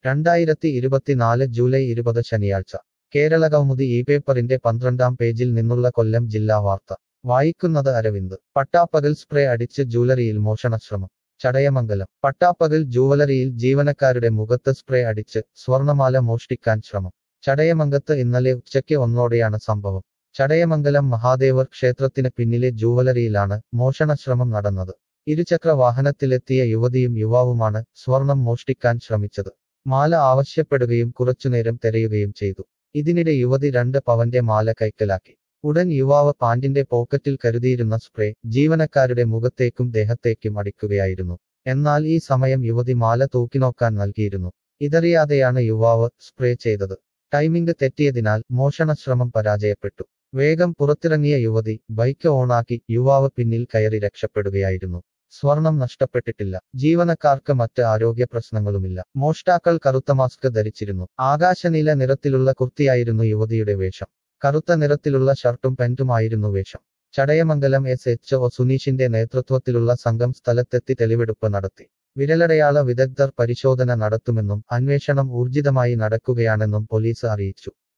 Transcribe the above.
രണ്ടായിരത്തി ഇരുപത്തിനാല് ജൂലൈ ഇരുപത് ശനിയാഴ്ച കേരള കൗമുദി ഈ പേപ്പറിന്റെ പന്ത്രണ്ടാം പേജിൽ നിന്നുള്ള കൊല്ലം ജില്ലാ വാർത്ത വായിക്കുന്നത് അരവിന്ദ് പട്ടാപ്പകൽ സ്പ്രേ അടിച്ച് ജൂവലറിയിൽ മോഷണശ്രമം ചടയമംഗലം പട്ടാപ്പകൽ ജൂവലറിയിൽ ജീവനക്കാരുടെ മുഖത്ത് സ്പ്രേ അടിച്ച് സ്വർണമാല മോഷ്ടിക്കാൻ ശ്രമം ചടയമംഗത്ത് ഇന്നലെ ഉച്ചയ്ക്ക് ഒന്നോടെയാണ് സംഭവം ചടയമംഗലം മഹാദേവർ ക്ഷേത്രത്തിന് പിന്നിലെ ജൂവലറിയിലാണ് മോഷണശ്രമം നടന്നത് ഇരുചക്ര വാഹനത്തിലെത്തിയ യുവതിയും യുവാവുമാണ് സ്വർണം മോഷ്ടിക്കാൻ ശ്രമിച്ചത് മാല ആവശ്യപ്പെടുകയും കുറച്ചുനേരം തെരയുകയും ചെയ്തു ഇതിനിടെ യുവതി രണ്ട് പവന്റെ മാല കൈക്കലാക്കി ഉടൻ യുവാവ് പാന്റിന്റെ പോക്കറ്റിൽ കരുതിയിരുന്ന സ്പ്രേ ജീവനക്കാരുടെ മുഖത്തേക്കും ദേഹത്തേക്കും അടിക്കുകയായിരുന്നു എന്നാൽ ഈ സമയം യുവതി മാല തൂക്കിനോക്കാൻ നൽകിയിരുന്നു ഇതറിയാതെയാണ് യുവാവ് സ്പ്രേ ചെയ്തത് ടൈമിംഗ് തെറ്റിയതിനാൽ മോഷണശ്രമം പരാജയപ്പെട്ടു വേഗം പുറത്തിറങ്ങിയ യുവതി ബൈക്ക് ഓണാക്കി യുവാവ് പിന്നിൽ കയറി രക്ഷപ്പെടുകയായിരുന്നു സ്വർണം നഷ്ടപ്പെട്ടിട്ടില്ല ജീവനക്കാർക്ക് മറ്റ് ആരോഗ്യ പ്രശ്നങ്ങളുമില്ല മോഷ്ടാക്കൾ കറുത്ത മാസ്ക് ധരിച്ചിരുന്നു ആകാശനീല നിറത്തിലുള്ള കുർത്തിയായിരുന്നു യുവതിയുടെ വേഷം കറുത്ത നിറത്തിലുള്ള ഷർട്ടും പാന്റുമായിരുന്നു വേഷം ചടയമംഗലം എസ് എച്ച് ഒ സുനീഷിന്റെ നേതൃത്വത്തിലുള്ള സംഘം സ്ഥലത്തെത്തി തെളിവെടുപ്പ് നടത്തി വിരലടയാള വിദഗ്ധർ പരിശോധന നടത്തുമെന്നും അന്വേഷണം ഊർജിതമായി നടക്കുകയാണെന്നും പോലീസ് അറിയിച്ചു